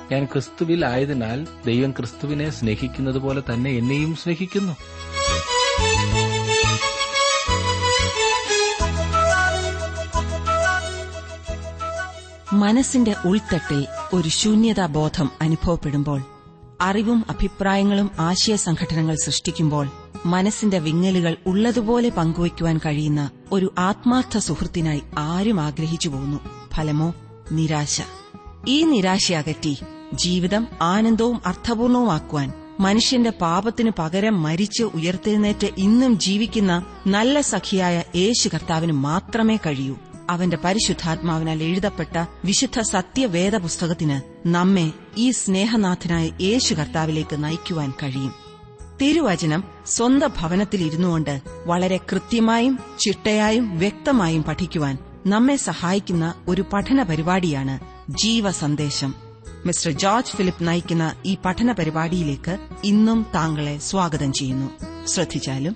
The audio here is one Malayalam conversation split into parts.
ഞാൻ ക്രിസ്തുവിൽ ആയതിനാൽ ദൈവം ക്രിസ്തുവിനെ സ്നേഹിക്കുന്നത് പോലെ തന്നെ എന്നെയും സ്നേഹിക്കുന്നു മനസ്സിന്റെ ഉൾത്തട്ടിൽ ഒരു ശൂന്യതാബോധം അനുഭവപ്പെടുമ്പോൾ അറിവും അഭിപ്രായങ്ങളും ആശയ സംഘടനകൾ സൃഷ്ടിക്കുമ്പോൾ മനസ്സിന്റെ വിങ്ങലുകൾ ഉള്ളതുപോലെ പങ്കുവയ്ക്കുവാൻ കഴിയുന്ന ഒരു ആത്മാർത്ഥ സുഹൃത്തിനായി ആരും ആഗ്രഹിച്ചു പോകുന്നു ഫലമോ നിരാശ ഈ നിരാശയകറ്റി ജീവിതം ആനന്ദവും അർത്ഥപൂർണവുമാക്കുവാൻ മനുഷ്യന്റെ പാപത്തിനു പകരം മരിച്ച് ഉയർത്തെഴുന്നേറ്റ് ഇന്നും ജീവിക്കുന്ന നല്ല സഖിയായ യേശു കർത്താവിന് മാത്രമേ കഴിയൂ അവന്റെ പരിശുദ്ധാത്മാവിനാൽ എഴുതപ്പെട്ട വിശുദ്ധ സത്യവേദ പുസ്തകത്തിന് നമ്മെ ഈ സ്നേഹനാഥനായ യേശു കർത്താവിലേക്ക് നയിക്കുവാൻ കഴിയും തിരുവചനം സ്വന്തം ഭവനത്തിലിരുന്നുകൊണ്ട് വളരെ കൃത്യമായും ചിട്ടയായും വ്യക്തമായും പഠിക്കുവാൻ നമ്മെ സഹായിക്കുന്ന ഒരു പഠന പരിപാടിയാണ് ജീവസന്ദേശം മിസ്റ്റർ ജോർജ് ഫിലിപ്പ് നയിക്കുന്ന ഈ പഠന പരിപാടിയിലേക്ക് ഇന്നും താങ്കളെ സ്വാഗതം ചെയ്യുന്നു ശ്രദ്ധിച്ചാലും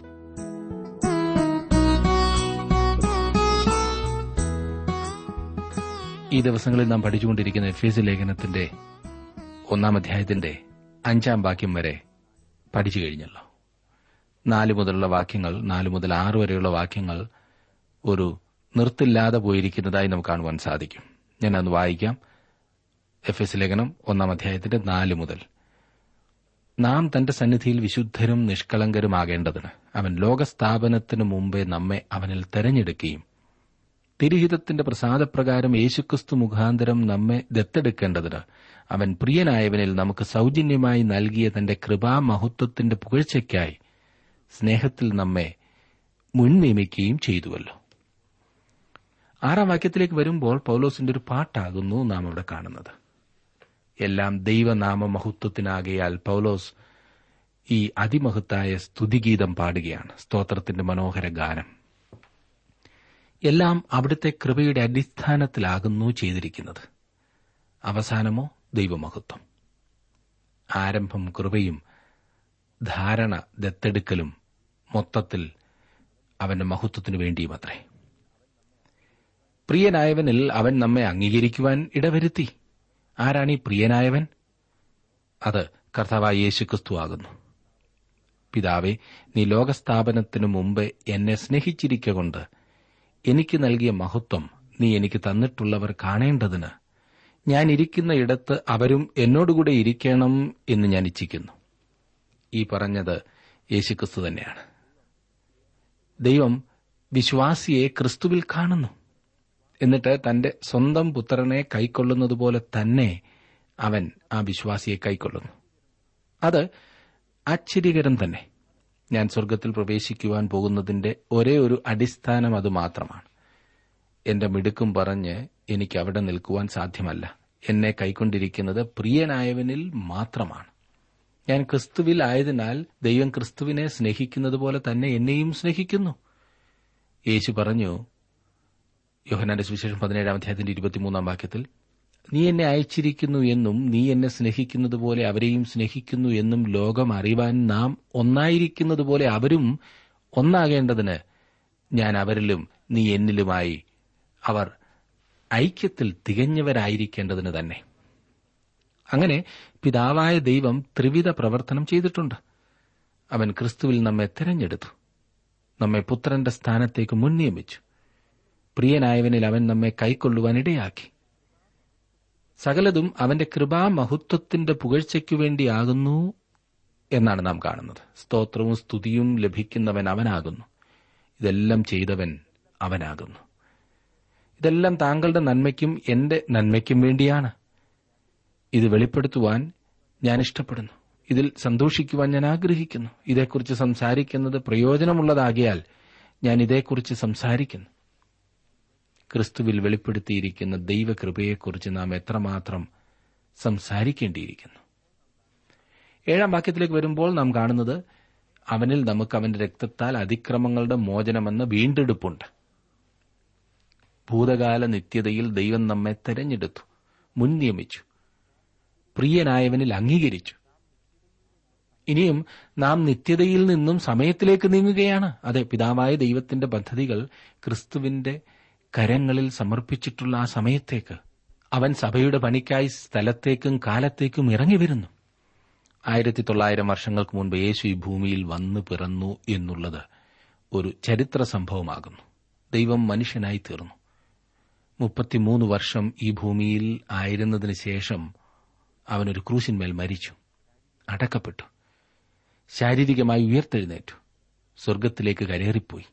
ഈ ദിവസങ്ങളിൽ നാം പഠിച്ചുകൊണ്ടിരിക്കുന്ന എഫ് എസ് ലേഖനത്തിന്റെ ഒന്നാം അധ്യായത്തിന്റെ അഞ്ചാം വാക്യം വരെ പഠിച്ചു കഴിഞ്ഞല്ലോ നാല് മുതലുള്ള വാക്യങ്ങൾ നാല് മുതൽ ആറ് വരെയുള്ള വാക്യങ്ങൾ ഒരു നിർത്തില്ലാതെ പോയിരിക്കുന്നതായി നമുക്ക് കാണുവാൻ സാധിക്കും ഞാൻ അന്ന് വായിക്കാം എഫ് എസ് ലേഖനം ഒന്നാം അധ്യായത്തിന്റെ നാല് മുതൽ നാം തന്റെ സന്നിധിയിൽ വിശുദ്ധരും നിഷ്കളങ്കരുമാകേണ്ടതിന് അവൻ ലോകസ്ഥാപനത്തിനു മുമ്പേ നമ്മെ അവനിൽ തെരഞ്ഞെടുക്കുകയും തിരുഹിതത്തിന്റെ പ്രസാദപ്രകാരം യേശുക്രിസ്തു മുഖാന്തരം നമ്മെ ദത്തെടുക്കേണ്ടതിന് അവൻ പ്രിയനായവനിൽ നമുക്ക് സൌജന്യമായി നൽകിയ തന്റെ കൃപാമഹത്വത്തിന്റെ പുകഴ്ചയ്ക്കായി സ്നേഹത്തിൽ നമ്മെ മുൻനിയമിക്കുകയും ചെയ്തുവല്ലോ ആറാം വാക്യത്തിലേക്ക് വരുമ്പോൾ പൌലോസിന്റെ ഒരു പാട്ടാകുന്നു നാം അവിടെ കാണുന്നത് എല്ലാം ദൈവനാമ മഹത്വത്തിനാകയാൽ പൌലോസ് ഈ അതിമഹത്തായ സ്തുതിഗീതം പാടുകയാണ് സ്തോത്രത്തിന്റെ മനോഹര ഗാനം എല്ലാം അവിടുത്തെ കൃപയുടെ അടിസ്ഥാനത്തിലാകുന്നു ചെയ്തിരിക്കുന്നത് അവസാനമോ ദൈവമഹത്വം ആരംഭം കൃപയും ധാരണ ദത്തെടുക്കലും മൊത്തത്തിൽ അവന്റെ മഹത്വത്തിനു വേണ്ടിയുമത്രേ പ്രിയനായവനിൽ അവൻ നമ്മെ അംഗീകരിക്കുവാൻ ഇടവരുത്തി ആരാണ് ഈ പ്രിയനായവൻ അത് കർത്താവായ യേശുക്രിസ്തു ആകുന്നു പിതാവെ നീ ലോകസ്ഥാപനത്തിനു മുമ്പ് എന്നെ സ്നേഹിച്ചിരിക്കൊണ്ട് എനിക്ക് നൽകിയ മഹത്വം നീ എനിക്ക് തന്നിട്ടുള്ളവർ കാണേണ്ടതിന് ഞാൻ ഇരിക്കുന്ന ഇടത്ത് അവരും എന്നോടുകൂടെ ഇരിക്കണം എന്ന് ഞാൻ ഇച്ഛിക്കുന്നു ഈ പറഞ്ഞത് യേശുക്രിസ്തു തന്നെയാണ് ദൈവം വിശ്വാസിയെ ക്രിസ്തുവിൽ കാണുന്നു എന്നിട്ട് തന്റെ സ്വന്തം പുത്രനെ കൈക്കൊള്ളുന്നതുപോലെ തന്നെ അവൻ ആ വിശ്വാസിയെ കൈക്കൊള്ളുന്നു അത് ആശ്ചര്യകരം തന്നെ ഞാൻ സ്വർഗത്തിൽ പ്രവേശിക്കുവാൻ പോകുന്നതിന്റെ ഒരേ ഒരു അടിസ്ഥാനം അത് മാത്രമാണ് എന്റെ മിടുക്കും പറഞ്ഞ് എനിക്ക് അവിടെ നിൽക്കുവാൻ സാധ്യമല്ല എന്നെ കൈക്കൊണ്ടിരിക്കുന്നത് പ്രിയനായവനിൽ മാത്രമാണ് ഞാൻ ക്രിസ്തുവിൽ ആയതിനാൽ ദൈവം ക്രിസ്തുവിനെ സ്നേഹിക്കുന്നത് പോലെ തന്നെ എന്നെയും സ്നേഹിക്കുന്നു യേശു പറഞ്ഞു യോഹനാന്റെ സുവിശേഷം പതിനേഴാം അധ്യായത്തിന്റെ ഇരുപത്തിമൂന്നാം വാക്യത്തിൽ നീ എന്നെ അയച്ചിരിക്കുന്നു എന്നും നീ എന്നെ സ്നേഹിക്കുന്നത് പോലെ അവരെയും സ്നേഹിക്കുന്നു എന്നും ലോകം അറിവാൻ നാം ഒന്നായിരിക്കുന്നത് പോലെ അവരും ഒന്നാകേണ്ടതിന് ഞാൻ അവരിലും നീ എന്നിലുമായി അവർ ഐക്യത്തിൽ തികഞ്ഞവരായിരിക്കേണ്ടതിന് തന്നെ അങ്ങനെ പിതാവായ ദൈവം ത്രിവിധ പ്രവർത്തനം ചെയ്തിട്ടുണ്ട് അവൻ ക്രിസ്തുവിൽ നമ്മെ തെരഞ്ഞെടുത്തു നമ്മെ പുത്രന്റെ സ്ഥാനത്തേക്ക് മുൻനിയമിച്ചു പ്രിയനായവനിൽ അവൻ നമ്മെ കൈക്കൊള്ളുവാൻ ഇടയാക്കി സകലതും അവന്റെ കൃപാമഹത്വത്തിന്റെ പുകഴ്ചയ്ക്കു വേണ്ടിയാകുന്നു എന്നാണ് നാം കാണുന്നത് സ്തോത്രവും സ്തുതിയും ലഭിക്കുന്നവൻ അവനാകുന്നു ഇതെല്ലാം ചെയ്തവൻ അവനാകുന്നു ഇതെല്ലാം താങ്കളുടെ നന്മയ്ക്കും എന്റെ നന്മയ്ക്കും വേണ്ടിയാണ് ഇത് വെളിപ്പെടുത്തുവാൻ ഞാൻ ഇഷ്ടപ്പെടുന്നു ഇതിൽ സന്തോഷിക്കുവാൻ ഞാൻ ആഗ്രഹിക്കുന്നു ഇതേക്കുറിച്ച് സംസാരിക്കുന്നത് പ്രയോജനമുള്ളതാകിയാൽ ഞാൻ ഇതേക്കുറിച്ച് സംസാരിക്കുന്നു ക്രിസ്തുവിൽ വെളിപ്പെടുത്തിയിരിക്കുന്ന ദൈവകൃപയെക്കുറിച്ച് നാം എത്രമാത്രം സംസാരിക്കേണ്ടിയിരിക്കുന്നു ഏഴാം വാക്യത്തിലേക്ക് വരുമ്പോൾ നാം കാണുന്നത് അവനിൽ നമുക്ക് അവന്റെ രക്തത്താൽ അതിക്രമങ്ങളുടെ മോചനമെന്ന വീണ്ടെടുപ്പുണ്ട് ഭൂതകാല നിത്യതയിൽ ദൈവം നമ്മെ തെരഞ്ഞെടുത്തു മുൻ നിയമിച്ചു പ്രിയനായവനിൽ അംഗീകരിച്ചു ഇനിയും നാം നിത്യതയിൽ നിന്നും സമയത്തിലേക്ക് നീങ്ങുകയാണ് അതെ പിതാവായ ദൈവത്തിന്റെ പദ്ധതികൾ ക്രിസ്തുവിന്റെ കരങ്ങളിൽ സമർപ്പിച്ചിട്ടുള്ള ആ സമയത്തേക്ക് അവൻ സഭയുടെ പണിക്കായി സ്ഥലത്തേക്കും കാലത്തേക്കും ഇറങ്ങി വരുന്നു ആയിരത്തി തൊള്ളായിരം വർഷങ്ങൾക്ക് മുൻപ് യേശു ഈ ഭൂമിയിൽ വന്നു പിറന്നു എന്നുള്ളത് ഒരു ചരിത്ര സംഭവമാകുന്നു ദൈവം മനുഷ്യനായി തീർന്നു മുപ്പത്തിമൂന്ന് വർഷം ഈ ഭൂമിയിൽ ആയിരുന്നതിന് ശേഷം അവനൊരു ക്രൂശിന്മേൽ മരിച്ചു അടക്കപ്പെട്ടു ശാരീരികമായി ഉയർത്തെഴുന്നേറ്റു സ്വർഗത്തിലേക്ക് കരേറിപ്പോയി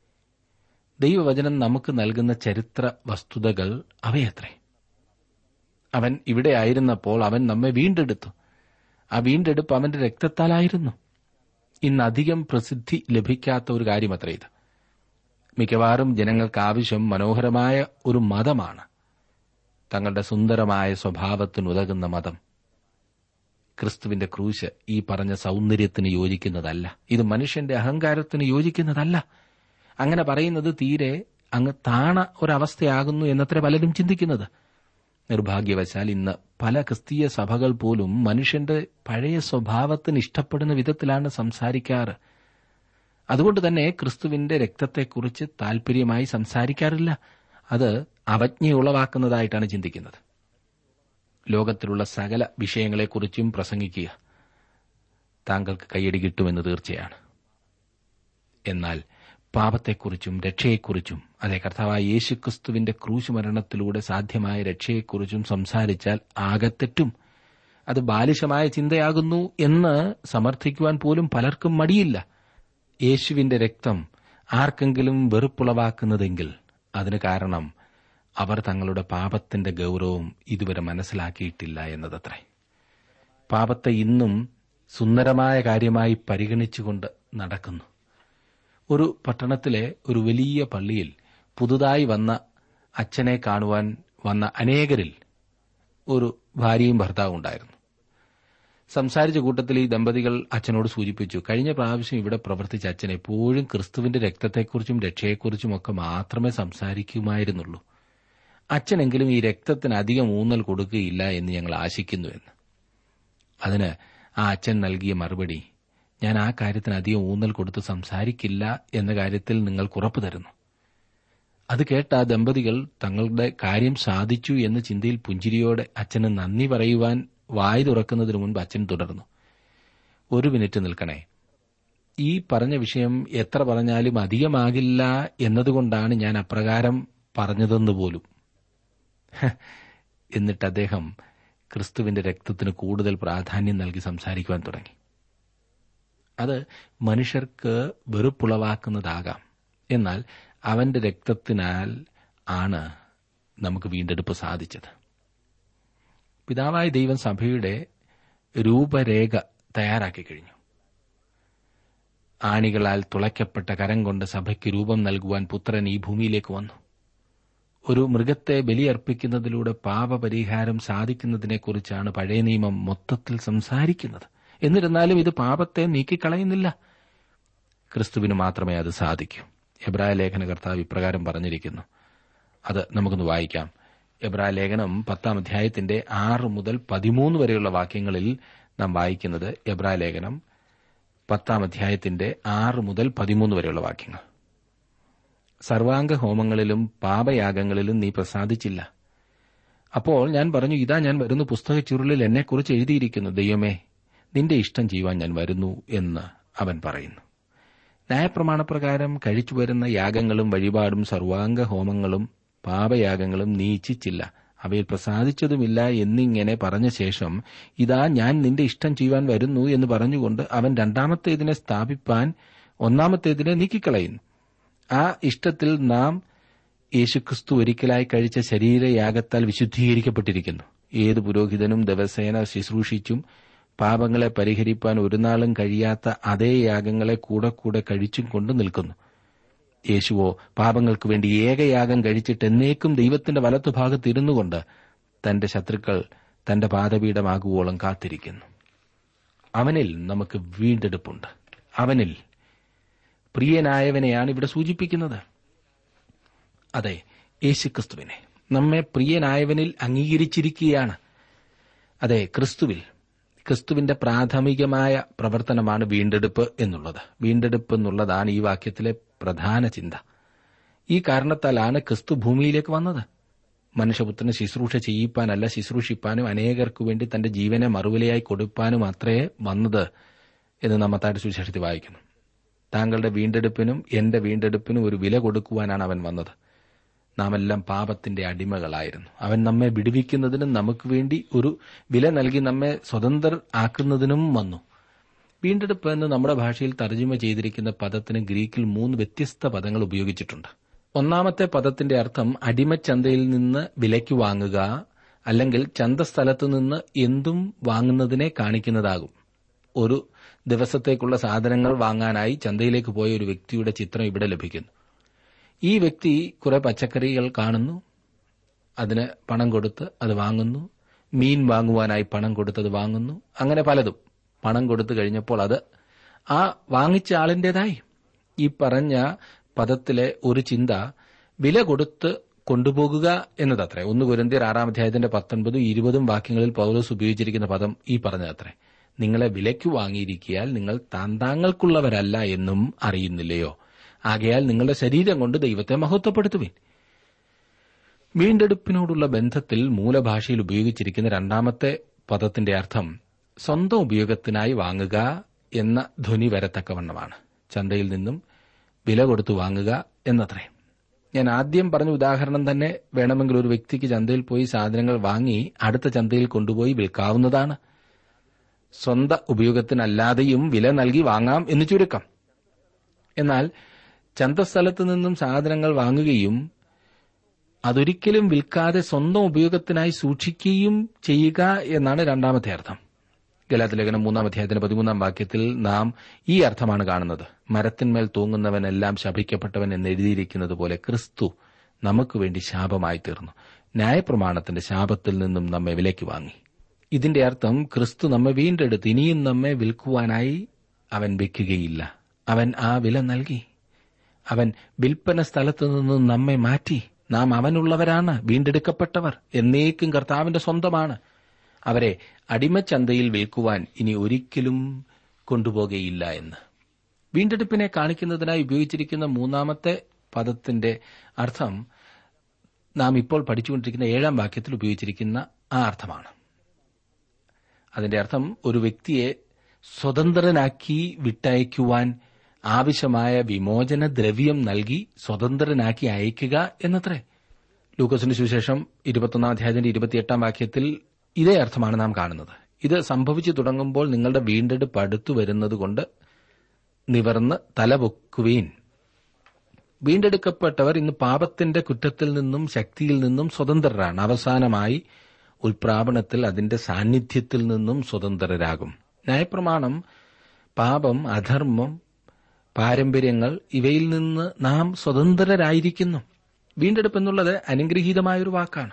ദൈവവചനം നമുക്ക് നൽകുന്ന ചരിത്ര വസ്തുതകൾ അവയത്രേ അവൻ ഇവിടെ ആയിരുന്നപ്പോൾ അവൻ നമ്മെ വീണ്ടെടുത്തു ആ വീണ്ടെടുപ്പ് അവന്റെ രക്തത്താലായിരുന്നു ഇന്ന് അധികം പ്രസിദ്ധി ലഭിക്കാത്ത ഒരു കാര്യമത്ര ഇത് മിക്കവാറും ജനങ്ങൾക്ക് ആവശ്യം മനോഹരമായ ഒരു മതമാണ് തങ്ങളുടെ സുന്ദരമായ സ്വഭാവത്തിനുതകുന്ന മതം ക്രിസ്തുവിന്റെ ക്രൂശ് ഈ പറഞ്ഞ സൗന്ദര്യത്തിന് യോജിക്കുന്നതല്ല ഇത് മനുഷ്യന്റെ അഹങ്കാരത്തിന് യോജിക്കുന്നതല്ല അങ്ങനെ പറയുന്നത് തീരെ അങ്ങ് താണ ഒരവസ്ഥയാകുന്നു എന്നത്ര പലരും ചിന്തിക്കുന്നത് നിർഭാഗ്യവശാൽ ഇന്ന് പല ക്രിസ്തീയ സഭകൾ പോലും മനുഷ്യന്റെ പഴയ സ്വഭാവത്തിന് ഇഷ്ടപ്പെടുന്ന വിധത്തിലാണ് സംസാരിക്കാറ് അതുകൊണ്ട് തന്നെ ക്രിസ്തുവിന്റെ രക്തത്തെക്കുറിച്ച് താൽപര്യമായി സംസാരിക്കാറില്ല അത് അവജ്ഞയുളവാക്കുന്നതായിട്ടാണ് ചിന്തിക്കുന്നത് ലോകത്തിലുള്ള സകല വിഷയങ്ങളെക്കുറിച്ചും പ്രസംഗിക്കുക താങ്കൾക്ക് കൈയടി കിട്ടുമെന്ന് തീർച്ചയാണ് എന്നാൽ പാപത്തെക്കുറിച്ചും രക്ഷയെക്കുറിച്ചും അതേ കർത്താവായ യേശുക്രിസ്തുവിന്റെ ക്രൂശ് മരണത്തിലൂടെ സാധ്യമായ രക്ഷയെക്കുറിച്ചും സംസാരിച്ചാൽ ആകെ തെറ്റും അത് ബാലിശമായ ചിന്തയാകുന്നു എന്ന് സമർത്ഥിക്കുവാൻ പോലും പലർക്കും മടിയില്ല യേശുവിന്റെ രക്തം ആർക്കെങ്കിലും വെറുപ്പുളവാക്കുന്നതെങ്കിൽ അതിന് കാരണം അവർ തങ്ങളുടെ പാപത്തിന്റെ ഗൌരവം ഇതുവരെ മനസ്സിലാക്കിയിട്ടില്ല എന്നതത്രേ പാപത്തെ ഇന്നും സുന്ദരമായ കാര്യമായി പരിഗണിച്ചുകൊണ്ട് നടക്കുന്നു ഒരു പട്ടണത്തിലെ ഒരു വലിയ പള്ളിയിൽ പുതുതായി വന്ന അച്ഛനെ കാണുവാൻ വന്ന അനേകരിൽ ഒരു ഭാര്യയും ഭർത്താവും ഉണ്ടായിരുന്നു സംസാരിച്ച കൂട്ടത്തിൽ ഈ ദമ്പതികൾ അച്ഛനോട് സൂചിപ്പിച്ചു കഴിഞ്ഞ പ്രാവശ്യം ഇവിടെ പ്രവർത്തിച്ച അച്ഛൻ എപ്പോഴും ക്രിസ്തുവിന്റെ രക്തത്തെക്കുറിച്ചും രക്ഷയെക്കുറിച്ചും ഒക്കെ മാത്രമേ സംസാരിക്കുമായിരുന്നുള്ളൂ അച്ഛനെങ്കിലും ഈ രക്തത്തിന് അധികം ഊന്നൽ കൊടുക്കുകയില്ല എന്ന് ഞങ്ങൾ ആശിക്കുന്നുവെന്ന് അതിന് ആ അച്ഛൻ നൽകിയ മറുപടി ഞാൻ ആ കാര്യത്തിന് അധികം ഊന്നൽ കൊടുത്ത് സംസാരിക്കില്ല എന്ന കാര്യത്തിൽ നിങ്ങൾക്ക് ഉറപ്പു തരുന്നു അത് കേട്ട ആ ദമ്പതികൾ തങ്ങളുടെ കാര്യം സാധിച്ചു എന്ന ചിന്തയിൽ പുഞ്ചിരിയോടെ അച്ഛന് നന്ദി പറയുവാൻ വായി തുറക്കുന്നതിനു മുൻപ് അച്ഛൻ തുടർന്നു ഒരു മിനിറ്റ് നിൽക്കണേ ഈ പറഞ്ഞ വിഷയം എത്ര പറഞ്ഞാലും അധികമാകില്ല എന്നതുകൊണ്ടാണ് ഞാൻ അപ്രകാരം പറഞ്ഞതെന്ന് പോലും എന്നിട്ട് അദ്ദേഹം ക്രിസ്തുവിന്റെ രക്തത്തിന് കൂടുതൽ പ്രാധാന്യം നൽകി സംസാരിക്കുവാൻ തുടങ്ങി അത് മനുഷ്യർക്ക് വെറുപ്പുളവാക്കുന്നതാകാം എന്നാൽ അവന്റെ രക്തത്തിനാൽ ആണ് നമുക്ക് വീണ്ടെടുപ്പ് സാധിച്ചത് പിതാവായ ദൈവം സഭയുടെ രൂപരേഖ തയ്യാറാക്കി കഴിഞ്ഞു ആണികളാൽ തുളയ്ക്കപ്പെട്ട കരം കൊണ്ട് സഭയ്ക്ക് രൂപം നൽകുവാൻ പുത്രൻ ഈ ഭൂമിയിലേക്ക് വന്നു ഒരു മൃഗത്തെ ബലിയർപ്പിക്കുന്നതിലൂടെ പാപപരിഹാരം സാധിക്കുന്നതിനെക്കുറിച്ചാണ് പഴയ നിയമം മൊത്തത്തിൽ സംസാരിക്കുന്നത് എന്നിരുന്നാലും ഇത് പാപത്തെ നീക്കിക്കളയുന്നില്ല ക്രിസ്തുവിന് മാത്രമേ അത് സാധിക്കൂ എബ്രായ ലേഖന കർത്താവ് ഇപ്രകാരം പറഞ്ഞിരിക്കുന്നു അത് നമുക്കൊന്ന് വായിക്കാം എബ്രായ ലേഖനം പത്താം അധ്യായത്തിന്റെ ആറ് മുതൽ പതിമൂന്ന് വരെയുള്ള വാക്യങ്ങളിൽ നാം വായിക്കുന്നത് എബ്രായ ലേഖനം പത്താം അധ്യായത്തിന്റെ ആറ് മുതൽ പതിമൂന്ന് വരെയുള്ള വാക്യങ്ങൾ സർവാംഗ ഹോമങ്ങളിലും പാപയാഗങ്ങളിലും നീ പ്രസാദിച്ചില്ല അപ്പോൾ ഞാൻ പറഞ്ഞു ഇതാ ഞാൻ വരുന്നു പുസ്തക ചുരുളിൽ എന്നെക്കുറിച്ച് എഴുതിയിരിക്കുന്നു ദൈവമേ നിന്റെ ഇഷ്ടം ചെയ്യുവാൻ ഞാൻ വരുന്നു എന്ന് അവൻ പറയുന്നു ന്യായപ്രമാണപ്രകാരം കഴിച്ചു വരുന്ന യാഗങ്ങളും വഴിപാടും സർവാംഗ ഹോമങ്ങളും പാപയാഗങ്ങളും നീ ഇച്ഛിച്ചില്ല അവയിൽ പ്രസാദിച്ചതുമില്ല എന്നിങ്ങനെ പറഞ്ഞ ശേഷം ഇതാ ഞാൻ നിന്റെ ഇഷ്ടം ചെയ്യുവാൻ വരുന്നു എന്ന് പറഞ്ഞുകൊണ്ട് അവൻ രണ്ടാമത്തേതിനെ സ്ഥാപിപ്പാൻ ഒന്നാമത്തേതിനെ നീക്കിക്കളയുന്നു ആ ഇഷ്ടത്തിൽ നാം യേശുക്രിസ്തു ഒരിക്കലായി കഴിച്ച ശരീരയാഗത്താൽ വിശുദ്ധീകരിക്കപ്പെട്ടിരിക്കുന്നു ഏത് പുരോഹിതനും ദിവസേന ശുശ്രൂഷിച്ചും പാപങ്ങളെ പരിഹരിപ്പാൻ ഒരു നാളും കഴിയാത്ത അതേ യാഗങ്ങളെ കൂടെ കൂടെ കഴിച്ചും കൊണ്ട് നിൽക്കുന്നു യേശുവോ പാപങ്ങൾക്ക് വേണ്ടി ഏകയാഗം കഴിച്ചിട്ട് എന്നേക്കും ദൈവത്തിന്റെ വലത്തുഭാഗത്ത് ഇരുന്നു കൊണ്ട് തന്റെ ശത്രുക്കൾ തന്റെ പാദപീഠമാകുവോളം കാത്തിരിക്കുന്നു അവനിൽ നമുക്ക് വീണ്ടെടുപ്പുണ്ട് അവനിൽ പ്രിയനായവനെയാണ് ഇവിടെ സൂചിപ്പിക്കുന്നത് അതെ യേശുക്രിസ്തുവിനെ നമ്മെ പ്രിയനായവനിൽ അംഗീകരിച്ചിരിക്കുകയാണ് അതെ ക്രിസ്തുവിൽ ക്രിസ്തുവിന്റെ പ്രാഥമികമായ പ്രവർത്തനമാണ് വീണ്ടെടുപ്പ് എന്നുള്ളത് വീണ്ടെടുപ്പ് എന്നുള്ളതാണ് ഈ വാക്യത്തിലെ പ്രധാന ചിന്ത ഈ കാരണത്താലാണ് ക്രിസ്തു ഭൂമിയിലേക്ക് വന്നത് മനുഷ്യപുത്രന് ശുശ്രൂഷ ചെയ്യിപ്പാനല്ല ശുശ്രൂഷിപ്പാനും അനേകർക്കു വേണ്ടി തന്റെ ജീവനെ മറുവിലയായി കൊടുപ്പാനും അത്രേ വന്നത് എന്ന് നമ്മത്തായിട്ട് സുശേഷത്തിൽ വായിക്കുന്നു താങ്കളുടെ വീണ്ടെടുപ്പിനും എന്റെ വീണ്ടെടുപ്പിനും ഒരു വില കൊടുക്കുവാനാണ് അവൻ വന്നത് നാം എല്ലാം പാപത്തിന്റെ അടിമകളായിരുന്നു അവൻ നമ്മെ വിടുവിക്കുന്നതിനും നമുക്ക് വേണ്ടി ഒരു വില നൽകി നമ്മെ സ്വതന്ത്രർ ആക്കുന്നതിനും വന്നു വീണ്ടെടുപ്പ് എന്ന് നമ്മുടെ ഭാഷയിൽ തർജ്ജമ ചെയ്തിരിക്കുന്ന പദത്തിന് ഗ്രീക്കിൽ മൂന്ന് വ്യത്യസ്ത പദങ്ങൾ ഉപയോഗിച്ചിട്ടുണ്ട് ഒന്നാമത്തെ പദത്തിന്റെ അർത്ഥം അടിമച്ചന്തയിൽ നിന്ന് വിലയ്ക്ക് വാങ്ങുക അല്ലെങ്കിൽ ചന്തസ്ഥലത്തു നിന്ന് എന്തും വാങ്ങുന്നതിനെ കാണിക്കുന്നതാകും ഒരു ദിവസത്തേക്കുള്ള സാധനങ്ങൾ വാങ്ങാനായി ചന്തയിലേക്ക് പോയ ഒരു വ്യക്തിയുടെ ചിത്രം ഇവിടെ ലഭിക്കുന്നു ഈ വ്യക്തി കുറെ പച്ചക്കറികൾ കാണുന്നു അതിന് പണം കൊടുത്ത് അത് വാങ്ങുന്നു മീൻ വാങ്ങുവാനായി പണം കൊടുത്ത് അത് വാങ്ങുന്നു അങ്ങനെ പലതും പണം കൊടുത്തു കഴിഞ്ഞപ്പോൾ അത് ആ വാങ്ങിച്ച ആളിന്റേതായി ഈ പറഞ്ഞ പദത്തിലെ ഒരു ചിന്ത വില കൊടുത്ത് കൊണ്ടുപോകുക എന്നതത്രേ ഒന്ന് കുരന്തിയർ ആറാം അധ്യായത്തിന്റെ പത്തൊൻപതും ഇരുപതും വാക്യങ്ങളിൽ പൗലോസ് ഉപയോഗിച്ചിരിക്കുന്ന പദം ഈ പറഞ്ഞതത്രേ നിങ്ങളെ വിലയ്ക്ക് വാങ്ങിയിരിക്കിയാൽ നിങ്ങൾ താന്താങ്ങൾക്കുള്ളവരല്ല എന്നും അറിയുന്നില്ലയോ ആകയാൽ നിങ്ങളുടെ ശരീരം കൊണ്ട് ദൈവത്തെ മഹത്വപ്പെടുത്തുവിൻ വീണ്ടെടുപ്പിനോടുള്ള ബന്ധത്തിൽ മൂലഭാഷയിൽ ഉപയോഗിച്ചിരിക്കുന്ന രണ്ടാമത്തെ പദത്തിന്റെ അർത്ഥം സ്വന്തം ഉപയോഗത്തിനായി വാങ്ങുക എന്ന ധ്വനി വരത്തക്കവണ്ണമാണ് ചന്തയിൽ നിന്നും വില കൊടുത്തു വാങ്ങുക എന്നത്രേ ഞാൻ ആദ്യം പറഞ്ഞ ഉദാഹരണം തന്നെ വേണമെങ്കിൽ ഒരു വ്യക്തിക്ക് ചന്തയിൽ പോയി സാധനങ്ങൾ വാങ്ങി അടുത്ത ചന്തയിൽ കൊണ്ടുപോയി വിൽക്കാവുന്നതാണ് സ്വന്ത ഉപയോഗത്തിനല്ലാതെയും വില നൽകി വാങ്ങാം എന്ന് ചുരുക്കം എന്നാൽ ചന്തസ്ഥലത്ത് നിന്നും സാധനങ്ങൾ വാങ്ങുകയും അതൊരിക്കലും വിൽക്കാതെ സ്വന്തം ഉപയോഗത്തിനായി സൂക്ഷിക്കുകയും ചെയ്യുക എന്നാണ് രണ്ടാമത്തെ അർത്ഥം ഗലാത്തിലേഖനം മൂന്നാം അധ്യായത്തിന് പതിമൂന്നാം വാക്യത്തിൽ നാം ഈ അർത്ഥമാണ് കാണുന്നത് മരത്തിന്മേൽ തൂങ്ങുന്നവനെല്ലാം ശപിക്കപ്പെട്ടവൻ എന്ന് എഴുതിയിരിക്കുന്നത് പോലെ ക്രിസ്തു നമുക്ക് വേണ്ടി ശാപമായി തീർന്നു ന്യായപ്രമാണത്തിന്റെ ശാപത്തിൽ നിന്നും നമ്മെ വിലയ്ക്ക് വാങ്ങി ഇതിന്റെ അർത്ഥം ക്രിസ്തു നമ്മെ വീണ്ടെടുത്ത് ഇനിയും നമ്മെ വിൽക്കുവാനായി അവൻ വെക്കുകയില്ല അവൻ ആ വില നൽകി അവൻ വിൽപ്പന സ്ഥലത്തു നിന്നും നമ്മെ മാറ്റി നാം അവനുള്ളവരാണ് വീണ്ടെടുക്കപ്പെട്ടവർ എന്നേക്കും കർത്താവിന്റെ സ്വന്തമാണ് അവരെ അടിമച്ചന്തയിൽ വിൽക്കുവാൻ ഇനി ഒരിക്കലും കൊണ്ടുപോകുകയില്ല എന്ന് വീണ്ടെടുപ്പിനെ കാണിക്കുന്നതിനായി ഉപയോഗിച്ചിരിക്കുന്ന മൂന്നാമത്തെ പദത്തിന്റെ അർത്ഥം നാം ഇപ്പോൾ പഠിച്ചുകൊണ്ടിരിക്കുന്ന ഏഴാം വാക്യത്തിൽ ഉപയോഗിച്ചിരിക്കുന്ന ആ അർത്ഥമാണ് അതിന്റെ അർത്ഥം ഒരു വ്യക്തിയെ സ്വതന്ത്രനാക്കി വിട്ടയക്കുവാൻ ആവശ്യമായ വിമോചന ദ്രവ്യം നൽകി സ്വതന്ത്രനാക്കി അയക്കുക എന്നത്രേ ലൂക്കസിന് സുവിശേഷം ഇരുപത്തൊന്നാം അധ്യായത്തിന്റെ ഇരുപത്തിയെട്ടാം വാക്യത്തിൽ ഇതേ അർത്ഥമാണ് നാം കാണുന്നത് ഇത് സംഭവിച്ചു തുടങ്ങുമ്പോൾ നിങ്ങളുടെ വീണ്ടെടുപ്പ് അടുത്തു വരുന്നതുകൊണ്ട് നിവർന്ന് തലപൊക്കുവീൻ വീണ്ടെടുക്കപ്പെട്ടവർ ഇന്ന് പാപത്തിന്റെ കുറ്റത്തിൽ നിന്നും ശക്തിയിൽ നിന്നും സ്വതന്ത്രരാണ് അവസാനമായി ഉൽപ്രാപണത്തിൽ അതിന്റെ സാന്നിധ്യത്തിൽ നിന്നും സ്വതന്ത്രരാകും ന്യായപ്രമാണം പാപം അധർമ്മം പാരമ്പര്യങ്ങൾ ഇവയിൽ നിന്ന് നാം സ്വതന്ത്രരായിരിക്കുന്നു വീണ്ടെടുപ്പ് എന്നുള്ളത് അനുഗ്രഹീതമായൊരു വാക്കാണ്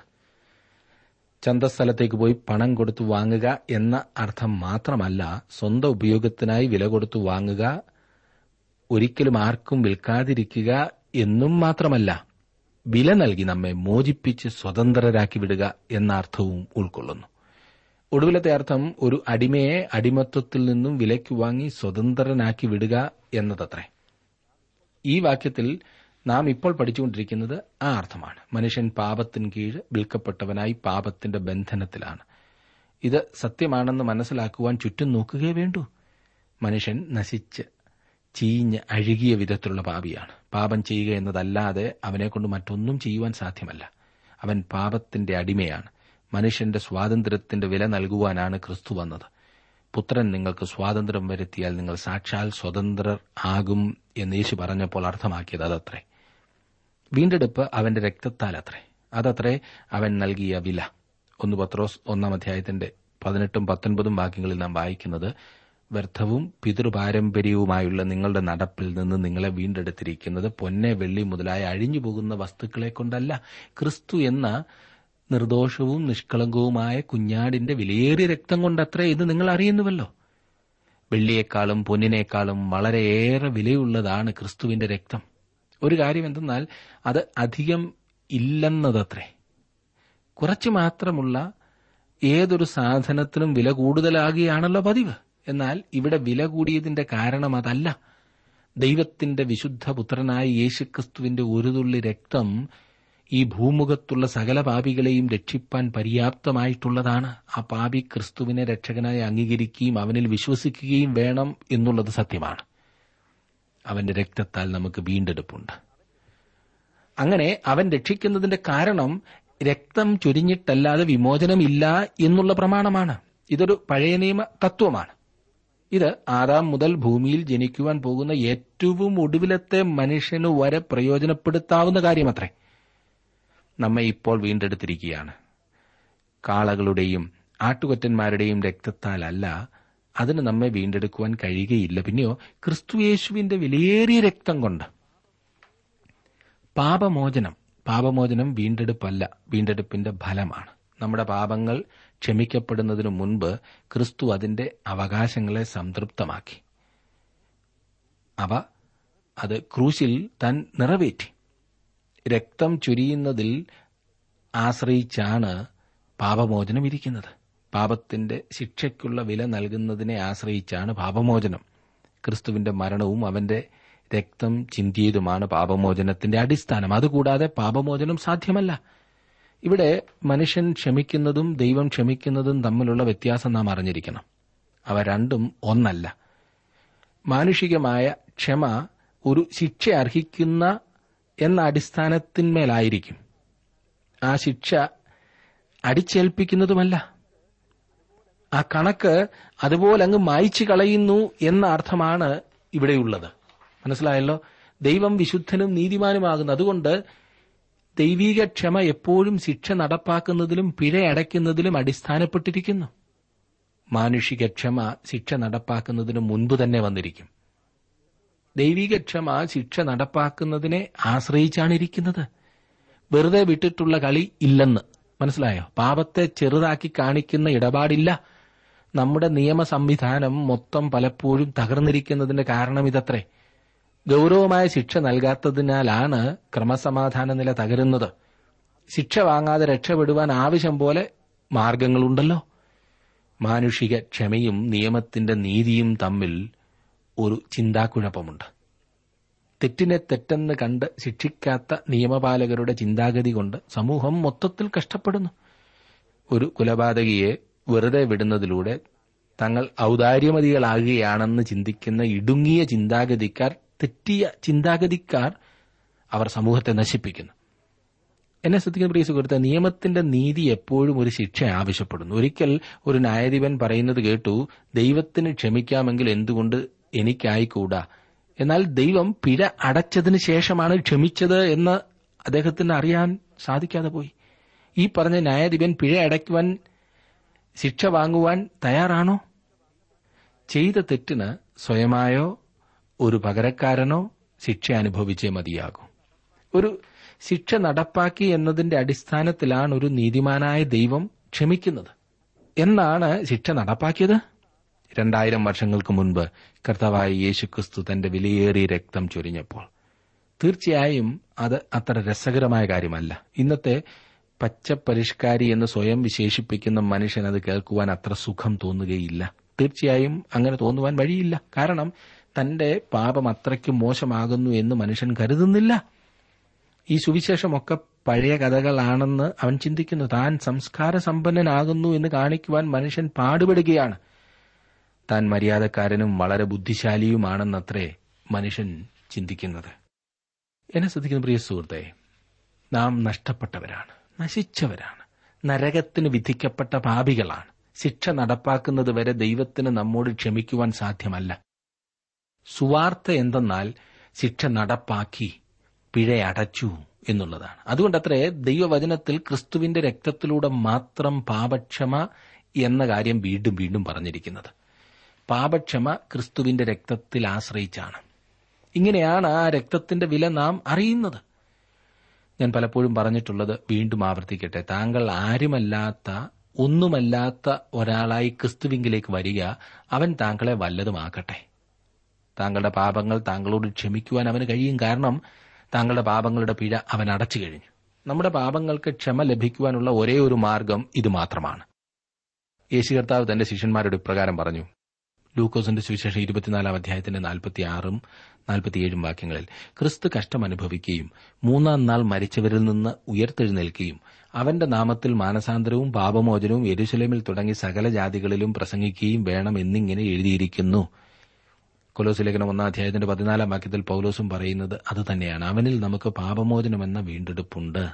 ചന്തസ്ഥലത്തേക്ക് പോയി പണം കൊടുത്തു വാങ്ങുക എന്ന അർത്ഥം മാത്രമല്ല സ്വന്തം ഉപയോഗത്തിനായി വില കൊടുത്തു വാങ്ങുക ഒരിക്കലും ആർക്കും വിൽക്കാതിരിക്കുക എന്നും മാത്രമല്ല വില നൽകി നമ്മെ മോചിപ്പിച്ച് സ്വതന്ത്രരാക്കി വിടുക എന്ന അർത്ഥവും ഉൾക്കൊള്ളുന്നു ഒടുവിലത്തെ അർത്ഥം ഒരു അടിമയെ അടിമത്വത്തിൽ നിന്നും വിലയ്ക്ക് വാങ്ങി സ്വതന്ത്രനാക്കി വിടുക എന്നതത്രേ ഈ വാക്യത്തിൽ നാം ഇപ്പോൾ പഠിച്ചുകൊണ്ടിരിക്കുന്നത് ആ അർത്ഥമാണ് മനുഷ്യൻ പാപത്തിന് കീഴ് വിൽക്കപ്പെട്ടവനായി പാപത്തിന്റെ ബന്ധനത്തിലാണ് ഇത് സത്യമാണെന്ന് മനസ്സിലാക്കുവാൻ ചുറ്റും നോക്കുകയേ വേണ്ടൂ മനുഷ്യൻ നശിച്ച് ചീഞ്ഞ് അഴുകിയ വിധത്തിലുള്ള പാപിയാണ് പാപം ചെയ്യുക എന്നതല്ലാതെ അവനെക്കൊണ്ട് മറ്റൊന്നും ചെയ്യുവാൻ സാധ്യമല്ല അവൻ പാപത്തിന്റെ അടിമയാണ് മനുഷ്യന്റെ സ്വാതന്ത്ര്യത്തിന്റെ വില നൽകുവാനാണ് ക്രിസ്തു വന്നത് പുത്രൻ നിങ്ങൾക്ക് സ്വാതന്ത്ര്യം വരുത്തിയാൽ നിങ്ങൾ സാക്ഷാൽ സ്വതന്ത്രർ ആകും എന്ന് യേശു പറഞ്ഞപ്പോൾ അർത്ഥമാക്കിയത് അതത്രേ വീണ്ടെടുപ്പ് അവന്റെ രക്തത്താൽ അത്രേ അതത്രേ അവൻ നൽകിയ വില ഒന്ന് പത്രോസ് ഒന്നാം അധ്യായത്തിന്റെ പതിനെട്ടും പത്തൊൻപതും വാക്യങ്ങളിൽ നാം വായിക്കുന്നത് വ്യർത്ഥവും പിതൃപാരമ്പര്യവുമായുള്ള നിങ്ങളുടെ നടപ്പിൽ നിന്ന് നിങ്ങളെ വീണ്ടെടുത്തിരിക്കുന്നത് പൊന്നെ വെള്ളി മുതലായ അഴിഞ്ഞു പോകുന്ന വസ്തുക്കളെ കൊണ്ടല്ല ക്രിസ്തു എന്ന നിർദോഷവും നിഷ്കളങ്കവുമായ കുഞ്ഞാടിന്റെ വിലയേറിയ രക്തം കൊണ്ടത്രേ ഇത് നിങ്ങൾ അറിയുന്നുവല്ലോ വെള്ളിയേക്കാളും പൊന്നിനേക്കാളും വളരെയേറെ വിലയുള്ളതാണ് ക്രിസ്തുവിന്റെ രക്തം ഒരു കാര്യം എന്തെന്നാൽ അത് അധികം ഇല്ലെന്നതത്രേ കുറച്ചു മാത്രമുള്ള ഏതൊരു സാധനത്തിനും വില കൂടുതലാകുകയാണല്ലോ പതിവ് എന്നാൽ ഇവിടെ വില കൂടിയതിന്റെ കാരണം അതല്ല ദൈവത്തിന്റെ വിശുദ്ധ പുത്രനായ യേശുക്രിസ്തുവിന്റെ ഒരു തുള്ളി രക്തം ഈ ഭൂമുഖത്തുള്ള സകല പാപികളെയും രക്ഷിപ്പാൻ പര്യാപ്തമായിട്ടുള്ളതാണ് ആ പാപി ക്രിസ്തുവിനെ രക്ഷകനായി അംഗീകരിക്കുകയും അവനിൽ വിശ്വസിക്കുകയും വേണം എന്നുള്ളത് സത്യമാണ് അവന്റെ രക്തത്താൽ നമുക്ക് വീണ്ടെടുപ്പുണ്ട് അങ്ങനെ അവൻ രക്ഷിക്കുന്നതിന്റെ കാരണം രക്തം ചൊരിഞ്ഞിട്ടല്ലാതെ വിമോചനമില്ല എന്നുള്ള പ്രമാണമാണ് ഇതൊരു പഴയ നിയമ തത്വമാണ് ഇത് ആറാം മുതൽ ഭൂമിയിൽ ജനിക്കുവാൻ പോകുന്ന ഏറ്റവും ഒടുവിലത്തെ മനുഷ്യന് വരെ പ്രയോജനപ്പെടുത്താവുന്ന കാര്യമത്രേ നമ്മെ ഇപ്പോൾ വീണ്ടെടുത്തിരിക്കുകയാണ് കാളകളുടെയും ആട്ടുകൊറ്റന്മാരുടെയും രക്തത്താലല്ല അതിന് നമ്മെ വീണ്ടെടുക്കുവാൻ കഴിയുകയില്ല പിന്നെയോ ക്രിസ്തുയേശുവിന്റെ വിലയേറിയ രക്തം കൊണ്ട് പാപമോചനം പാപമോചനം വീണ്ടെടുപ്പല്ല വീണ്ടെടുപ്പിന്റെ ഫലമാണ് നമ്മുടെ പാപങ്ങൾ ക്ഷമിക്കപ്പെടുന്നതിനു മുൻപ് ക്രിസ്തു അതിന്റെ അവകാശങ്ങളെ സംതൃപ്തമാക്കി അവ അത് ക്രൂശിൽ താൻ നിറവേറ്റി രക്തം ചൊരിയുന്നതിൽ ആശ്രയിച്ചാണ് പാപമോചനം ഇരിക്കുന്നത് പാപത്തിന്റെ ശിക്ഷയ്ക്കുള്ള വില നൽകുന്നതിനെ ആശ്രയിച്ചാണ് പാപമോചനം ക്രിസ്തുവിന്റെ മരണവും അവന്റെ രക്തം ചിന്തിയതുമാണ് പാപമോചനത്തിന്റെ അടിസ്ഥാനം അതുകൂടാതെ പാപമോചനം സാധ്യമല്ല ഇവിടെ മനുഷ്യൻ ക്ഷമിക്കുന്നതും ദൈവം ക്ഷമിക്കുന്നതും തമ്മിലുള്ള വ്യത്യാസം നാം അറിഞ്ഞിരിക്കണം അവ രണ്ടും ഒന്നല്ല മാനുഷികമായ ക്ഷമ ഒരു ശിക്ഷ അർഹിക്കുന്ന എന്ന അടിസ്ഥാനത്തിന്മേലായിരിക്കും ആ ശിക്ഷ അടിച്ചേൽപ്പിക്കുന്നതുമല്ല ആ കണക്ക് അതുപോലെ അങ്ങ് മായ്ച്ചു കളയുന്നു എന്ന അർത്ഥമാണ് ഇവിടെയുള്ളത് മനസ്സിലായല്ലോ ദൈവം വിശുദ്ധനും നീതിമാനുമാകുന്നു അതുകൊണ്ട് ദൈവീക ക്ഷമ എപ്പോഴും ശിക്ഷ നടപ്പാക്കുന്നതിലും പിഴ അടയ്ക്കുന്നതിലും അടിസ്ഥാനപ്പെട്ടിരിക്കുന്നു മാനുഷിക ക്ഷമ ശിക്ഷ നടപ്പാക്കുന്നതിന് മുൻപ് തന്നെ വന്നിരിക്കും ദൈവിക ക്ഷമ ശിക്ഷ നടപ്പാക്കുന്നതിനെ ആശ്രയിച്ചാണ് ഇരിക്കുന്നത് വെറുതെ വിട്ടിട്ടുള്ള കളി ഇല്ലെന്ന് മനസ്സിലായോ പാപത്തെ ചെറുതാക്കി കാണിക്കുന്ന ഇടപാടില്ല നമ്മുടെ നിയമ സംവിധാനം മൊത്തം പലപ്പോഴും തകർന്നിരിക്കുന്നതിന്റെ കാരണം ഇതത്രേ ഗൌരവമായ ശിക്ഷ നൽകാത്തതിനാലാണ് ക്രമസമാധാന നില തകരുന്നത് ശിക്ഷ വാങ്ങാതെ രക്ഷപ്പെടുവാൻ ആവശ്യം പോലെ മാർഗങ്ങളുണ്ടല്ലോ മാനുഷിക ക്ഷമയും നിയമത്തിന്റെ നീതിയും തമ്മിൽ ഒരു ചിന്താക്കുഴപ്പമുണ്ട് തെറ്റിനെ തെറ്റെന്ന് കണ്ട് ശിക്ഷിക്കാത്ത നിയമപാലകരുടെ ചിന്താഗതി കൊണ്ട് സമൂഹം മൊത്തത്തിൽ കഷ്ടപ്പെടുന്നു ഒരു കുലപാതകിയെ വെറുതെ വിടുന്നതിലൂടെ തങ്ങൾ ഔദാര്യമതികളാകുകയാണെന്ന് ചിന്തിക്കുന്ന ഇടുങ്ങിയ ചിന്താഗതിക്കാർ തെറ്റിയ ചിന്താഗതിക്കാർ അവർ സമൂഹത്തെ നശിപ്പിക്കുന്നു എന്നെ ശ്രദ്ധിക്കുന്ന പ്രിയ സുഹൃത്തെ നിയമത്തിന്റെ നീതി എപ്പോഴും ഒരു ശിക്ഷ ആവശ്യപ്പെടുന്നു ഒരിക്കൽ ഒരു ന്യായാധിപൻ പറയുന്നത് കേട്ടു ദൈവത്തിന് ക്ഷമിക്കാമെങ്കിൽ എന്തുകൊണ്ട് എനിക്കായിക്കൂടാ എന്നാൽ ദൈവം പിഴ അടച്ചതിന് ശേഷമാണ് ക്ഷമിച്ചത് എന്ന് അദ്ദേഹത്തിന് അറിയാൻ സാധിക്കാതെ പോയി ഈ പറഞ്ഞ ന്യായാധിപൻ പിഴ അടയ്ക്കുവാൻ ശിക്ഷ വാങ്ങുവാൻ തയ്യാറാണോ ചെയ്ത തെറ്റിന് സ്വയമായോ ഒരു പകരക്കാരനോ ശിക്ഷ അനുഭവിച്ചേ മതിയാകൂ ഒരു ശിക്ഷ നടപ്പാക്കി എന്നതിന്റെ അടിസ്ഥാനത്തിലാണ് ഒരു നീതിമാനായ ദൈവം ക്ഷമിക്കുന്നത് എന്നാണ് ശിക്ഷ നടപ്പാക്കിയത് രണ്ടായിരം വർഷങ്ങൾക്ക് മുൻപ് കർത്താവായ യേശുക്രിസ്തു തന്റെ വിലയേറിയ രക്തം ചൊരിഞ്ഞപ്പോൾ തീർച്ചയായും അത് അത്ര രസകരമായ കാര്യമല്ല ഇന്നത്തെ പച്ചപ്പരിഷ്കാരി എന്ന് സ്വയം വിശേഷിപ്പിക്കുന്ന മനുഷ്യൻ അത് കേൾക്കുവാൻ അത്ര സുഖം തോന്നുകയില്ല തീർച്ചയായും അങ്ങനെ തോന്നുവാൻ വഴിയില്ല കാരണം തന്റെ പാപം അത്രയ്ക്ക് മോശമാകുന്നു എന്ന് മനുഷ്യൻ കരുതുന്നില്ല ഈ സുവിശേഷമൊക്കെ പഴയ കഥകളാണെന്ന് അവൻ ചിന്തിക്കുന്നു താൻ സംസ്കാര സമ്പന്നനാകുന്നു എന്ന് കാണിക്കുവാൻ മനുഷ്യൻ പാടുപെടുകയാണ് താൻ മര്യാദക്കാരനും വളരെ ബുദ്ധിശാലിയുമാണെന്നത്രേ മനുഷ്യൻ ചിന്തിക്കുന്നത് എന്നെ ശ്രദ്ധിക്കുന്ന പ്രിയ സുഹൃത്തെ നാം നഷ്ടപ്പെട്ടവരാണ് നശിച്ചവരാണ് നരകത്തിന് വിധിക്കപ്പെട്ട പാപികളാണ് ശിക്ഷ നടപ്പാക്കുന്നത് വരെ ദൈവത്തിന് നമ്മോട് ക്ഷമിക്കുവാൻ സാധ്യമല്ല സുവാർത്ത എന്തെന്നാൽ ശിക്ഷ നടപ്പാക്കി പിഴയടച്ചു എന്നുള്ളതാണ് അതുകൊണ്ടത്രേ ദൈവവചനത്തിൽ ക്രിസ്തുവിന്റെ രക്തത്തിലൂടെ മാത്രം പാപക്ഷമ എന്ന കാര്യം വീണ്ടും വീണ്ടും പറഞ്ഞിരിക്കുന്നത് പാപക്ഷമ ക്രിസ്തുവിന്റെ രക്തത്തിൽ ആശ്രയിച്ചാണ് ഇങ്ങനെയാണ് ആ രക്തത്തിന്റെ വില നാം അറിയുന്നത് ഞാൻ പലപ്പോഴും പറഞ്ഞിട്ടുള്ളത് വീണ്ടും ആവർത്തിക്കട്ടെ താങ്കൾ ആരുമല്ലാത്ത ഒന്നുമല്ലാത്ത ഒരാളായി ക്രിസ്തുവിങ്കിലേക്ക് വരിക അവൻ താങ്കളെ വല്ലതുമാക്കട്ടെ താങ്കളുടെ പാപങ്ങൾ താങ്കളോട് ക്ഷമിക്കുവാൻ അവന് കഴിയും കാരണം താങ്കളുടെ പാപങ്ങളുടെ പിഴ അവൻ അടച്ചു കഴിഞ്ഞു നമ്മുടെ പാപങ്ങൾക്ക് ക്ഷമ ലഭിക്കുവാനുള്ള ഒരേ ഒരു മാർഗം ഇത് മാത്രമാണ് യേശു കർത്താവ് തന്റെ ശിഷ്യന്മാരോട് ഇപ്രകാരം പറഞ്ഞു ലൂക്കോസിന്റെ സുവിശേഷം ഇരുപത്തിനാലാം അധ്യായത്തിന്റെ നാൽപ്പത്തിയാറും നാൽപ്പത്തിയേഴും വാക്യങ്ങളിൽ ക്രിസ്തു കഷ്ടം അനുഭവിക്കുകയും മൂന്നാം നാൾ മരിച്ചവരിൽ നിന്ന് ഉയർത്തെഴുന്നേൽക്കുകയും അവന്റെ നാമത്തിൽ മാനസാന്തരവും പാപമോചനവും യെരുശലേമിൽ തുടങ്ങി സകല ജാതികളിലും പ്രസംഗിക്കുകയും വേണം എന്നിങ്ങനെ എഴുതിയിരിക്കുന്നു കൊലോസ് ലേഖനം ഒന്നാം അധ്യായത്തിന്റെ പതിനാലാം വാക്യത്തിൽ പൌലോസും പറയുന്നത് അതുതന്നെയാണ് അവനിൽ നമുക്ക് പാപമോചനമെന്ന വീണ്ടെടുപ്പുണ്ട്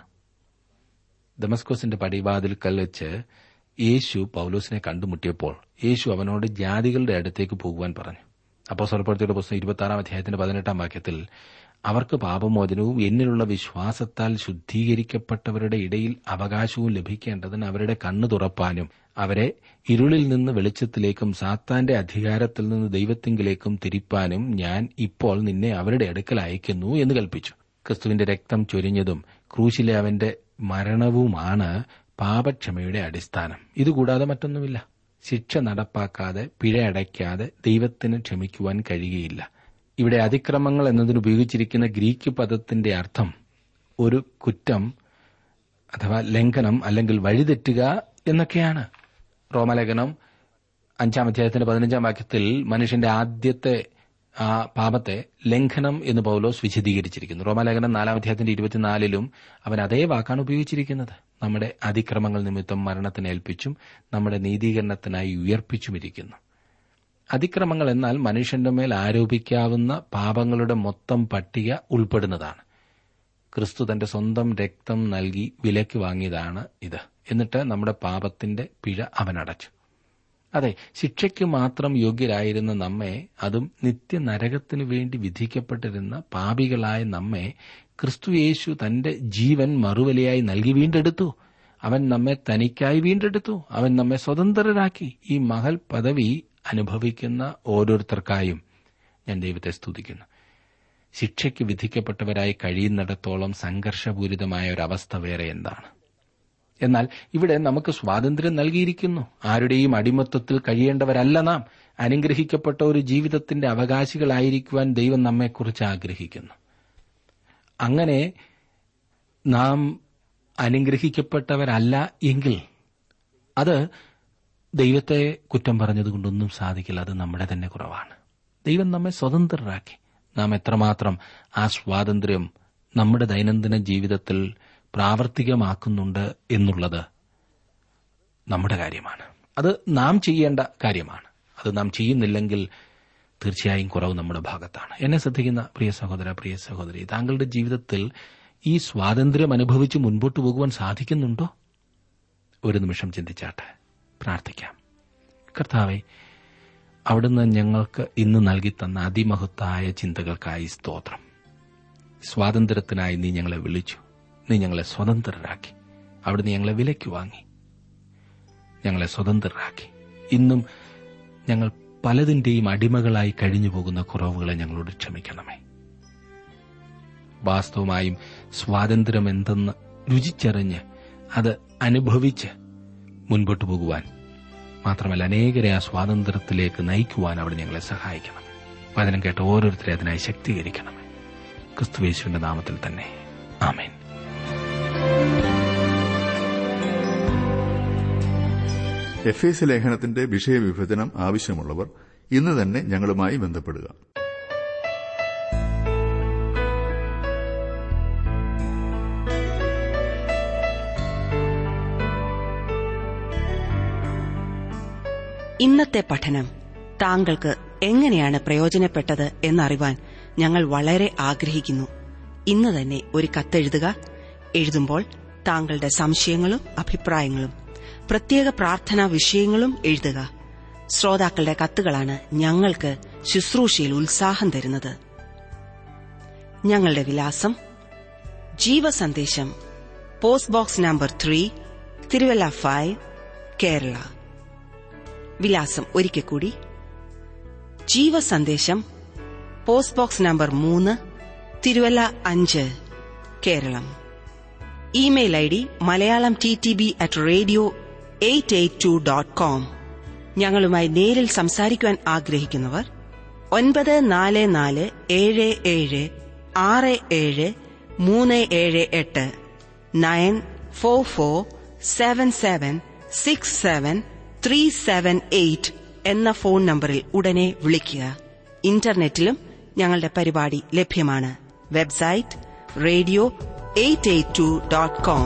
ദമസ്കോസിന്റെ പടിവാതിൽക്കൽ വെച്ച് യേശു പൌലോസിനെ കണ്ടുമുട്ടിയപ്പോൾ യേശു അവനോട് ജാതികളുടെ അടുത്തേക്ക് പോകുവാൻ പറഞ്ഞു അപ്പോൾ സ്വലപ്പെടുത്തിയുടെ പുസ്തകം ഇരുപത്തിയാറാം അധ്യായത്തിന്റെ പതിനെട്ടാം വാക്യത്തിൽ അവർക്ക് പാപമോചനവും എന്നിലുള്ള വിശ്വാസത്താൽ ശുദ്ധീകരിക്കപ്പെട്ടവരുടെ ഇടയിൽ അവകാശവും ലഭിക്കേണ്ടതിന് അവരുടെ കണ്ണു തുറപ്പാനും അവരെ ഇരുളിൽ നിന്ന് വെളിച്ചത്തിലേക്കും സാത്താന്റെ അധികാരത്തിൽ നിന്ന് ദൈവത്തിങ്കിലേക്കും തിരിപ്പാനും ഞാൻ ഇപ്പോൾ നിന്നെ അവരുടെ അടുക്കൽ അയക്കുന്നു എന്ന് കൽപ്പിച്ചു ക്രിസ്തുവിന്റെ രക്തം ചൊരിഞ്ഞതും ക്രൂശിലെ അവന്റെ മരണവുമാണ് പാപക്ഷമയുടെ അടിസ്ഥാനം ഇതുകൂടാതെ മറ്റൊന്നുമില്ല ശിക്ഷ നടപ്പാക്കാതെ പിഴ അടയ്ക്കാതെ ദൈവത്തിന് ക്ഷമിക്കുവാൻ കഴിയുകയില്ല ഇവിടെ അതിക്രമങ്ങൾ എന്നതിന് ഉപയോഗിച്ചിരിക്കുന്ന ഗ്രീക്ക് പദത്തിന്റെ അർത്ഥം ഒരു കുറ്റം അഥവാ ലംഘനം അല്ലെങ്കിൽ വഴിതെറ്റുക എന്നൊക്കെയാണ് റോമലേഖനം അഞ്ചാം അധ്യായത്തിന്റെ പതിനഞ്ചാം വാക്യത്തിൽ മനുഷ്യന്റെ ആദ്യത്തെ ആ പാപത്തെ ലംഘനം എന്ന് പൗലോസ് വിശദീകരിച്ചിരിക്കുന്നു റോമാലേഖനം നാലാം അധ്യായത്തിന്റെ ഇരുപത്തിനാലിലും അവൻ അതേ വാക്കാണ് ഉപയോഗിച്ചിരിക്കുന്നത് നമ്മുടെ അതിക്രമങ്ങൾ നിമിത്തം മരണത്തിന് ഏൽപ്പിച്ചും നമ്മുടെ നീതീകരണത്തിനായി ഉയർപ്പിച്ചുമിരിക്കുന്നു അതിക്രമങ്ങൾ എന്നാൽ മനുഷ്യന്റെ മേൽ ആരോപിക്കാവുന്ന പാപങ്ങളുടെ മൊത്തം പട്ടിക ഉൾപ്പെടുന്നതാണ് ക്രിസ്തു തന്റെ സ്വന്തം രക്തം നൽകി വിലയ്ക്ക് വാങ്ങിയതാണ് ഇത് എന്നിട്ട് നമ്മുടെ പാപത്തിന്റെ പിഴ അവനടച്ചു അതെ ശിക്ഷയ്ക്ക് മാത്രം യോഗ്യരായിരുന്ന നമ്മെ അതും നിത്യനരകത്തിനു വേണ്ടി വിധിക്കപ്പെട്ടിരുന്ന പാപികളായ നമ്മെ ക്രിസ്തു യേശു തന്റെ ജീവൻ മറുവലയായി നൽകി വീണ്ടെടുത്തു അവൻ നമ്മെ തനിക്കായി വീണ്ടെടുത്തു അവൻ നമ്മെ സ്വതന്ത്രരാക്കി ഈ മഹൽ പദവി അനുഭവിക്കുന്ന ഓരോരുത്തർക്കായും ഞാൻ ദൈവത്തെ സ്തുതിക്കുന്നു ശിക്ഷയ്ക്ക് വിധിക്കപ്പെട്ടവരായി കഴിയുന്നിടത്തോളം സംഘർഷപൂരിതമായ ഒരവസ്ഥ വേറെ എന്താണ് എന്നാൽ ഇവിടെ നമുക്ക് സ്വാതന്ത്ര്യം നൽകിയിരിക്കുന്നു ആരുടെയും അടിമത്വത്തിൽ കഴിയേണ്ടവരല്ല നാം അനുഗ്രഹിക്കപ്പെട്ട ഒരു ജീവിതത്തിന്റെ അവകാശികളായിരിക്കുവാൻ ദൈവം നമ്മെക്കുറിച്ച് ആഗ്രഹിക്കുന്നു അങ്ങനെ നാം അനുഗ്രഹിക്കപ്പെട്ടവരല്ല എങ്കിൽ അത് ദൈവത്തെ കുറ്റം പറഞ്ഞതുകൊണ്ടൊന്നും സാധിക്കില്ല അത് നമ്മുടെ തന്നെ കുറവാണ് ദൈവം നമ്മെ സ്വതന്ത്രരാക്കി നാം എത്രമാത്രം ആ സ്വാതന്ത്ര്യം നമ്മുടെ ദൈനംദിന ജീവിതത്തിൽ പ്രാവർത്തികമാക്കുന്നുണ്ട് എന്നുള്ളത് നമ്മുടെ കാര്യമാണ് അത് നാം ചെയ്യേണ്ട കാര്യമാണ് അത് നാം ചെയ്യുന്നില്ലെങ്കിൽ തീർച്ചയായും കുറവ് നമ്മുടെ ഭാഗത്താണ് എന്നെ ശ്രദ്ധിക്കുന്ന പ്രിയ സഹോദര പ്രിയ സഹോദരി താങ്കളുടെ ജീവിതത്തിൽ ഈ സ്വാതന്ത്ര്യം അനുഭവിച്ച് മുൻപോട്ട് പോകുവാൻ സാധിക്കുന്നുണ്ടോ ഒരു നിമിഷം ചിന്തിച്ചാട്ടെ പ്രാർത്ഥിക്കാം കർത്താവെ അവിടുന്ന് ഞങ്ങൾക്ക് ഇന്ന് നൽകി തന്ന അതിമഹത്തായ ചിന്തകൾക്കായി സ്തോത്രം സ്വാതന്ത്ര്യത്തിനായി നീ ഞങ്ങളെ വിളിച്ചു നീ ഞങ്ങളെ സ്വതന്ത്രരാക്കി അവിടുന്ന് ഞങ്ങളെ വിലയ്ക്ക് വാങ്ങി ഞങ്ങളെ സ്വതന്ത്രരാക്കി ഇന്നും ഞങ്ങൾ പലതിന്റെയും അടിമകളായി കഴിഞ്ഞു പോകുന്ന കുറവുകളെ ഞങ്ങളോട് ക്ഷമിക്കണമേ വാസ്തവമായും സ്വാതന്ത്ര്യം എന്തെന്ന് രുചിച്ചറിഞ്ഞ് അത് അനുഭവിച്ച് മുൻപോട്ട് പോകുവാൻ മാത്രമല്ല അനേകരെ ആ സ്വാതന്ത്ര്യത്തിലേക്ക് നയിക്കുവാൻ അവിടെ ഞങ്ങളെ സഹായിക്കണം വചനം കേട്ട ഓരോരുത്തരെ അതിനായി ശക്തീകരിക്കണമേ ക്രിസ്തുവേശുവിന്റെ നാമത്തിൽ തന്നെ ആമേൻ എഫ് എസ് ലേഖനത്തിന്റെ വിഷയവിഭജനം ആവശ്യമുള്ളവർ ഇന്ന് തന്നെ ഞങ്ങളുമായി ബന്ധപ്പെടുക ഇന്നത്തെ പഠനം താങ്കൾക്ക് എങ്ങനെയാണ് പ്രയോജനപ്പെട്ടത് എന്നറിവാൻ ഞങ്ങൾ വളരെ ആഗ്രഹിക്കുന്നു ഇന്ന് തന്നെ ഒരു കത്തെഴുതുക എഴുതുമ്പോൾ താങ്കളുടെ സംശയങ്ങളും അഭിപ്രായങ്ങളും പ്രത്യേക പ്രാർത്ഥനാ വിഷയങ്ങളും എഴുതുക ശ്രോതാക്കളുടെ കത്തുകളാണ് ഞങ്ങൾക്ക് ശുശ്രൂഷയിൽ ഉത്സാഹം തരുന്നത് ഞങ്ങളുടെ വിലാസം Jeevasandesham post box number three Thiruvalla five Kerala വിലാസം ഒരിക്കൽ കൂടി ജീവസന്ദേശം പോസ്റ്റ് ബോക്സ് നമ്പർ മൂന്ന് തിരുവല്ല അഞ്ച് കേരളം email I D Malayalam T T B at radio eight eight two dot com ഞങ്ങളുമായി നേരിൽ സംസാരിക്കുവാൻ ആഗ്രഹിക്കുന്നവർ ഒൻപത് നാല് നാല് ഏഴ് ഏഴ് ആറ് ഏഴ് മൂന്ന് ഏഴ് എട്ട് nine four four seven seven six seven three seven eight എന്ന ഫോൺ നമ്പറിൽ ഉടനെ വിളിക്കുക ഇന്റർനെറ്റിലും ഞങ്ങളുടെ പരിപാടി ലഭ്യമാണ് website radio eight eight two dot com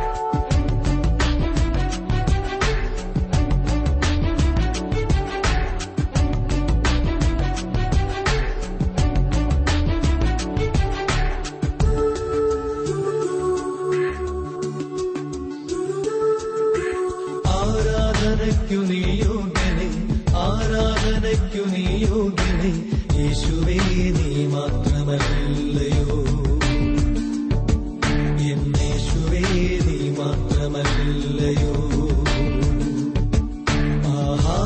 ആരാധനയ്ക്കു നീ യോഗ്യനെ ആരാധനയ്ക്കു നീ യോഗ്യനെ യേശുവേ നീ മാത്രമല്ലയോ എന്നേശുവേ നീ മാത്രമല്ലയോ ആഹാ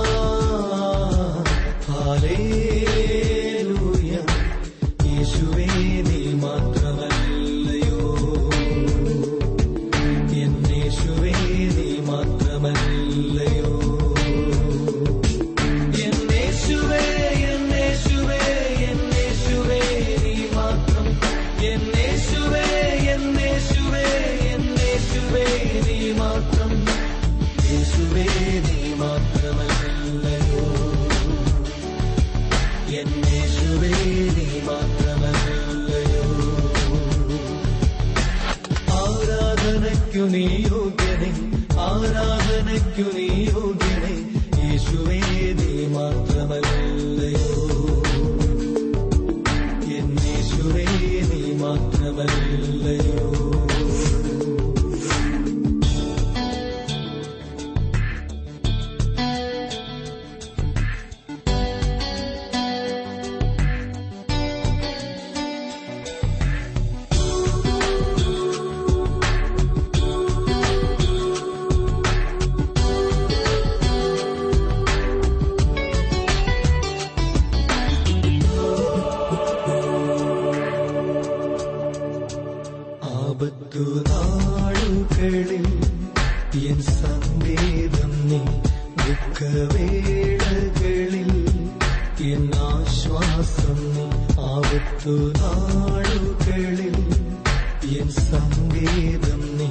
ഹാലേലൂയ യേശുവേ നീ മാത്രമല്ലയോ എന്നേശുവേ നീ മാത്രമല്ലയോ എന്നേശുവേ എന്നേശുവേ എന്നേശുവേ നീ മാത്രം എന്നേശുവേ എന്നേശുവേ എന്നേശുവേ നീ മാത്രം യേശുവേ നീ മാത്രമല്ലയോ എന്നേശുവേ നീ മാത്രമല്ലയോ ആരാധനയ്ക്കു നീ യോഗ്യനെ ആരാധനയ്ക്കു നീ യോഗ്യനെ യേശുവേ നീ മാത്രമല്ലയോ എന്നേശുവേ നീ മാത്രമല്ലയോ ആപത്തു നാളുകളിൽ എൻ സങ്കേതം നീ ദുഃഖവേളകളിൽ എൻ ആശ്വാസം നീ ആപത്തു നാളുകളിൽ എൻ സങ്കേതം നീ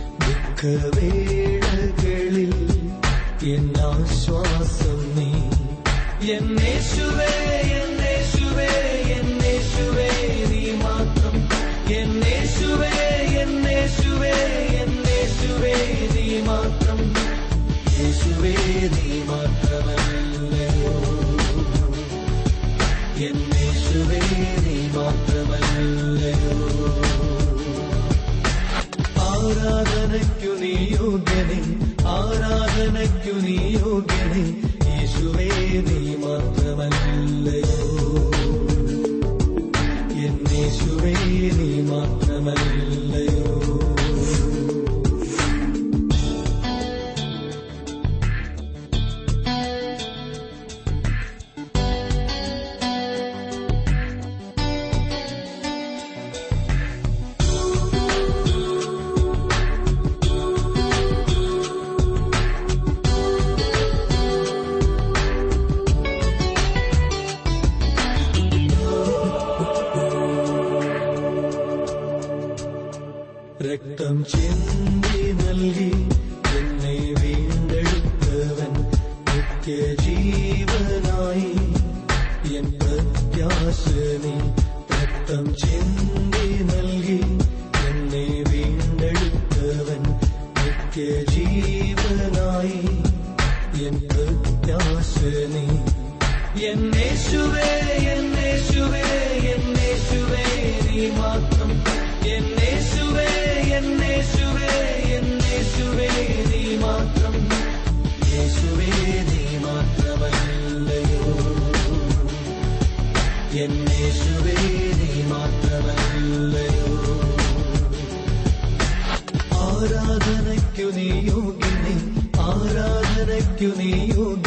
ദുഃഖവേളകളിൽ എൻ ആശ്വാസം നീ എന്നേശുവേ എന്നേശുവേ എന്നേശുവേ നീ മാത്രം എന്നേശുവേ എന്നേശുവേ എന്നേശുവേ നീ മാത്രം യേശുവേ നീ മാത്രമല്ലയോ എന്നേശുവേ നീ മാത്രമല്ലയോ ആരാധനയ്ക്കു നീ യോഗ്യനെ ആരാധനയ്ക്കു നീ യോഗ്യനെ യേശുവേ നീ മാത്രമല്ലയോ എന്നേശുവേ നീ മാത്രമല്ലയോ രക്തം ചിന്തി നൽകി എന്നെ വീണ്ടെടുത്തവൻ നിത്യജീവനായി എൻ പ്രത്യാശനി രക്തം ചിന്തി നൽകി എന്നെ വീണ്ടെടുത്തവൻ നിത്യജീവനായി എൻ പ്രത്യാശനി എന്നേശുവേ എന്നേശുവേ എന്നേശുവേ നീ മാത്രം എന്നേശുവേ എന്നേശുവേ എന്നേശുവേ നീ മാത്രം യേശുവേ നീ മാത്രമല്ലയോ എന്നേശുവേ നീ മാത്രമല്ലയോ ആരാധനയ്ക്കു നീ യോഗ്യനെ ആരാധനയ്ക്കു നീ യോഗ്യ